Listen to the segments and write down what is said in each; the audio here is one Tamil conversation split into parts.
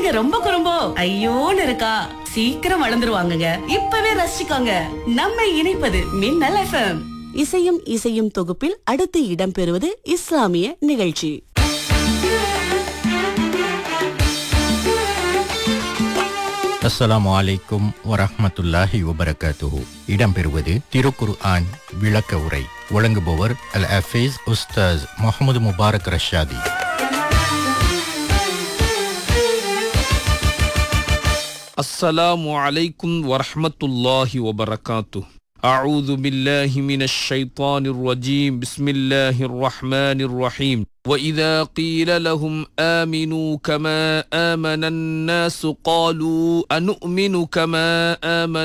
என்னங்க ரொம்ப குறும்போ ஐயோன்னு இருக்கா சீக்கிரம் வளர்ந்துருவாங்கங்க இப்பவே ரசிச்சுக்கோங்க நம்ம இணைப்பது மின்னல் எஃப்எம் இசையும் இசையும் தொகுப்பில் அடுத்து இடம்பெறுவது இஸ்லாமிய நிகழ்ச்சி அஸ்ஸலாமு அலைக்கும் வரஹ்மத்துல்லாஹி வபரகாத்துஹு இடம்பெறுவது திருக்குர் ஆன் விளக்க உரை வழங்குபவர் அல் அஃபீஸ் உஸ்தாஸ் முகமது முபாரக் ரஷாதி السلام عليكم ورحمة الله وبركاته أعوذ بالله من الشيطان الرجيم بسم الله الرحمن الرحيم وإذا قيل لهم آمنوا كما آمن الناس قالوا أنؤمن كما آمن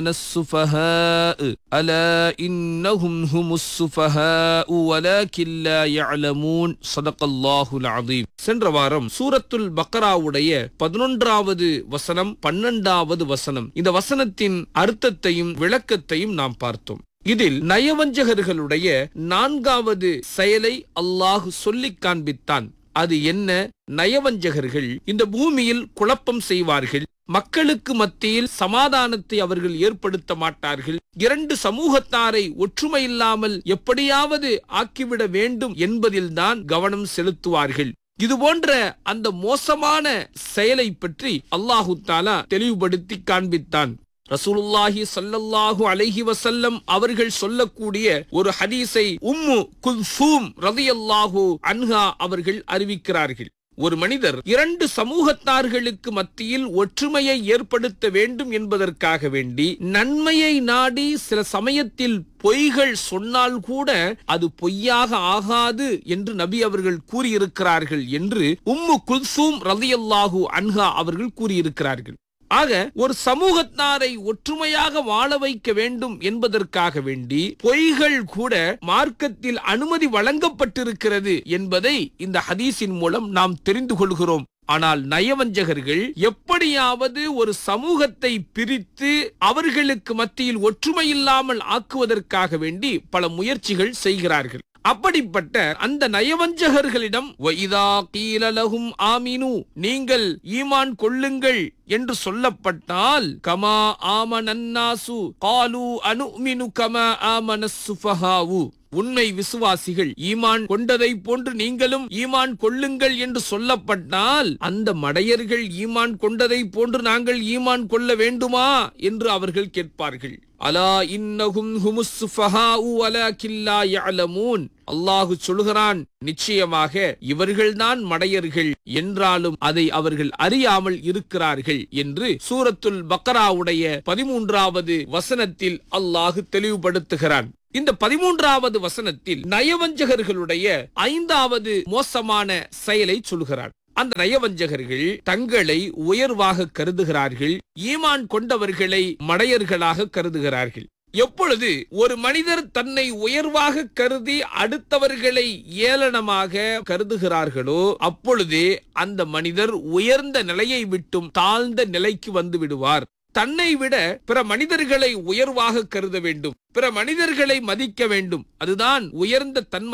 السفهاء ألا إنهم هم السفهاء ولكن لا يعلمون صدق الله العظيم சென்ற வாரம் சூரத்துல் பக்கராவுடைய பதினொன்றாவது வசனம் பன்னெண்டாவது வசனம் இந்த வசனத்தின் அர்த்தத்தையும் விளக்கத்தையும் நாம் பார்த்தோம் இதில் நயவஞ்சகர்களுடைய நான்காவது செயலை அல்லாஹ் சொல்லிக் காண்பித்தான் அது என்ன நயவஞ்சகர்கள் இந்த பூமியில் குழப்பம் செய்வார்கள் மக்களுக்கு மத்தியில் சமாதானத்தை அவர்கள் ஏற்படுத்த மாட்டார்கள் இரண்டு சமூகத்தாரை ஒற்றுமையில்லாமல் எப்படியாவது ஆக்கிவிட வேண்டும் என்பதில்தான் கவனம் செலுத்துவார்கள் இது போன்ற அந்த மோசமான செயலை பற்றி அல்லாஹு தாலா தெளிவுபடுத்தி காண்பித்தான் ரசூலுல்லாஹி ஸல்லல்லாஹு அலைஹி வஸல்லம் அவர்கள் சொல்லக்கூடிய ஒரு ஹதீஸை உம்மு குல்சூம் ரலியல்லாஹு அன்ஹா அவர்கள் அறிவிக்கிறார்கள் ஒரு மனிதர் இரண்டு சமூகத்தார்களுக்கு மத்தியில் ஒற்றுமையை ஏற்படுத்த வேண்டும் என்பதற்காக வேண்டி நன்மையை நாடி சில சமயத்தில் பொய்கள் சொன்னால் கூட அது பொய்யாக ஆகாது என்று நபி அவர்கள் கூறியிருக்கிறார்கள் என்று உம்மு குல்சூம் ரலியல்லாஹு அன்ஹா அவர்கள் கூறியிருக்கிறார்கள் ஆக ஒரு சமூகத்தாரை ஒற்றுமையாக வாழ வைக்க வேண்டும் என்பதற்காக வேண்டி பொய்கள் கூட மார்க்கத்தில் அனுமதி வழங்கப்பட்டிருக்கிறது என்பதை இந்த ஹதீஸின் மூலம் நாம் தெரிந்து கொள்கிறோம் ஆனால் நயவஞ்சகர்கள் எப்படியாவது ஒரு சமூகத்தை பிரித்து அவர்களுக்கு மத்தியில் ஒற்றுமை இல்லாமல் ஆக்குவதற்காக வேண்டி பல முயற்சிகள் செய்கிறார்கள் அப்படிப்பட்ட அந்த நயவஞ்சகர்களிடம் "வஇதா கீல லஹும் ஆமினு நீங்கள் ஈமான் கொள்ளுங்கள் என்று சொல்லப்பட்டால் கமா ஆமனன்னாசு காலு அனுமினு கமா ஆமனஸ் சுஃபஹாவு உண்மை விசுவாசிகள் ஈமான் கொண்டதை போன்று நீங்களும் ஈமான் கொள்ளுங்கள் என்று சொல்லப்பட்டால் அந்த மடையர்கள் ஈமான் கொண்டதை போன்று நாங்கள் ஈமான் கொள்ள வேண்டுமா என்று அவர்கள் கேட்பார்கள் அலா இன்னஹும் ஹுமுஸ் சுஃபஹாஉ வலாக்கின் லா யஅலமூன் அல்லாஹு சொல்கிறான் நிச்சயமாக இவர்கள்தான் மடையர்கள் என்றாலும் அதை அவர்கள் அறியாமல் இருக்கிறார்கள் என்று சூரத்துல் பக்கராவுடைய பதிமூன்றாவது வசனத்தில் அல்லாஹு தெளிவுபடுத்துகிறான் இந்த பதிமூன்றாவது வசனத்தில் நயவஞ்சகர்களுடைய ஐந்தாவது மோசமான செயலை சொல்கிறார் அந்த நயவஞ்சகர்கள் தங்களை உயர்வாக கருதுகிறார்கள் ஈமான் கொண்டவர்களை மடையர்களாக கருதுகிறார்கள் எப்பொழுது ஒரு மனிதர் தன்னை உயர்வாக கருதி அடுத்தவர்களை ஏளனமாக கருதுகிறார்களோ அப்பொழுதே அந்த மனிதர் உயர்ந்த நிலையை விட்டும் தாழ்ந்த நிலைக்கு வந்து விடுவார் தன்னை விட பிற மனிதர்களை உயர்வாக கருத வேண்டும் பிற மனிதர்களை மதிக்க வேண்டும் அதுதான் உயர்ந்த தன்மை